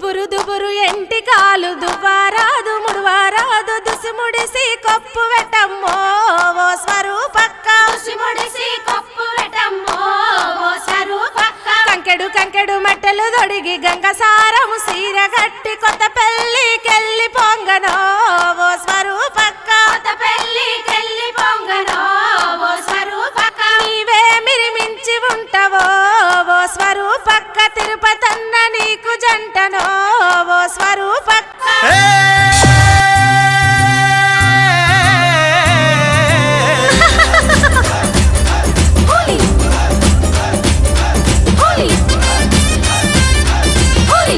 దుబురు దుబురు ఎంటి కాలు దువ్వారాదు ముడువారాదు దుసి ముడిసి కొప్పు వెటమ్మో ఓ స్వరూపక్క ముడిసి కప్పు వెటమ్మో ఓ సరూపక్క కంకెడు కంకెడు మట్టెలు దొడిగి గంగసారము సీర గట్టి కొత్త పెళ్ళికెళ్ళి పొంగనో ఓ స్వరూపక్క కొత్త పెళ్ళికెళ్ళి పొంగనో ఓ సరూపక్క నీవే మిరిమించి ఉంటావో ఓ స్వరూపక్క తిరుపతన్న నీకు జంటనో ఓ స్వరూపక్క హోలీ హోలీ హోలీ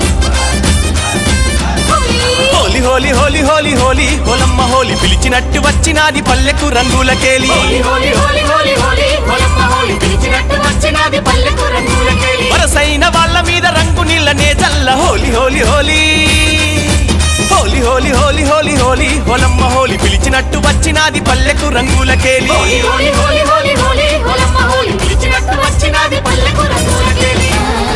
హోలీ హోలీ హోలీ హోలీ హోలీ హోలమ్మ హోలీ పిలిచినట్టు వచ్చినాది పల్లెకు రంగులకేలి హోలీ హోలీ హోలీ హోలీ హోలీ హోలమ్మ హోలీ పిలిచినట్టు వచ్చినది పల్లెకు రంగులకేలి వరసైన వాళ్ళ మీద రంగు నీళ్ళనే చల్ల హోలీ హోలీ హోలీ హోలీ హోలీ హోలీ హోలీ హోలీ హోలమ్మ హోలీ పిలిచినట్టు వచ్చినాది పల్లెకు రంగులకేలి హోలీ హోలీ హోలీ హోలీ హోలీ హోలమ్మ హోలీ పిలిచినట్టు వచ్చినది పల్లెకు రంగులకేలి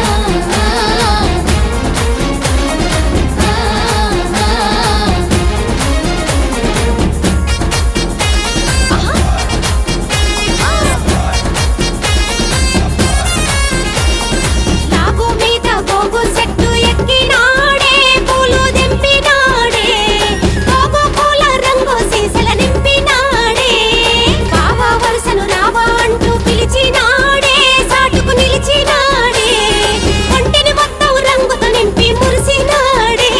నాగు మీద గోగు చెట్టు ఎక్కినాడే పూలు దింపినాడే గోగు పూల రంగు సీసల నింపినాడే బావా వరుసను రావా అంటూ పిలిచినాడే సాటుకు నిలిచినాడే ఒంటిని మొత్తం రంగుతో నింపి మురిసినాడే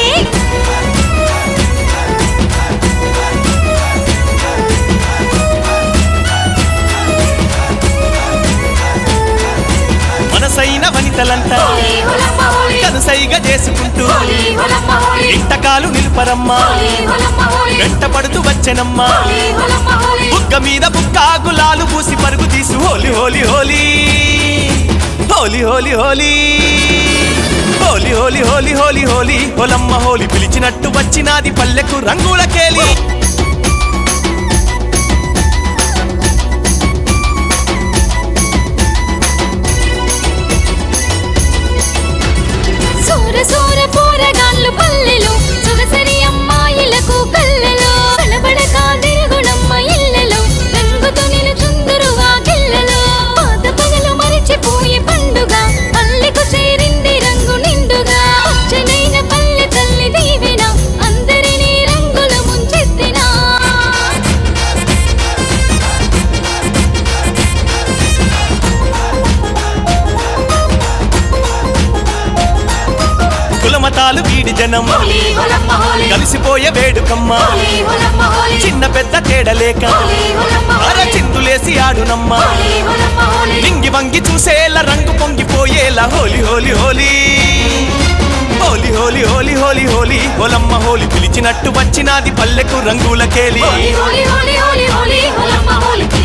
మనసైన వనితలంతా హోలీ హోలమ్మ హోలీ కనుసైగా చేసుకుంటూ హోలీ హోలమ్మ హోలీ ఇంటకాలు నిలుపరమ్మా హోలీ హోలమ్మ హోలీ వెంట పడుతూ వచ్చెనమ్మా హోలీ హోలమ్మ హోలీ బుగ్గ మీద బుక్క గులాలు పూసి పరుగు తీసి హోలీ హోలీ హోలీ హోలీ హోలీ హోలీ హోలీ హోలీ హోలీ హోలీ హోలీ హోలమ్మ హోలీ పిలిచినట్టు వచ్చినాది పల్లెకు రంగులకేలి సూర సూర పోరగాళ్ళు పల్లెలు సొగసరి అమ్మాయిలకు కళ్ళెలు కనబడక తిరుగునమ్మ ఇళ్ళలో రంగుతో నిలుచుందురు ఆ గిళ్ళలో పాత పగలు మరిచిపోయే పండుగ పల్లెకు చేరింది రంగు నిండుగా పచ్చనైన పల్లె తల్లి దీవెన అందరినీ రంగుల ముంచెత్తినా కులమతాలు వీడి జనం హోలీ హోలమ్మ హోలీ కలిసిపోయే వేడుకమ్మ హోలీ హోలమ్మ హోలీ చిన్న పెద్ద తేడలేక హోలీ హోలమ్మ అర హోలీ చిందులేసి ఆడునమ్మ హోలీ హోలమ్మ హోలీ నింగి వంగి చూసేలా రంగు పొంగిపోయేలా హోలీ హోలీ హోలీ హోలీ హోలీ హోలీ హోలీ హోలీ హోలమ్మ హోలీ పిలిచినట్టు వచ్చినాది పల్లెకు రంగులకేలి హోలీ హోలీ హోలీ హోలీ హోలీ హోలమ్మ హోలీ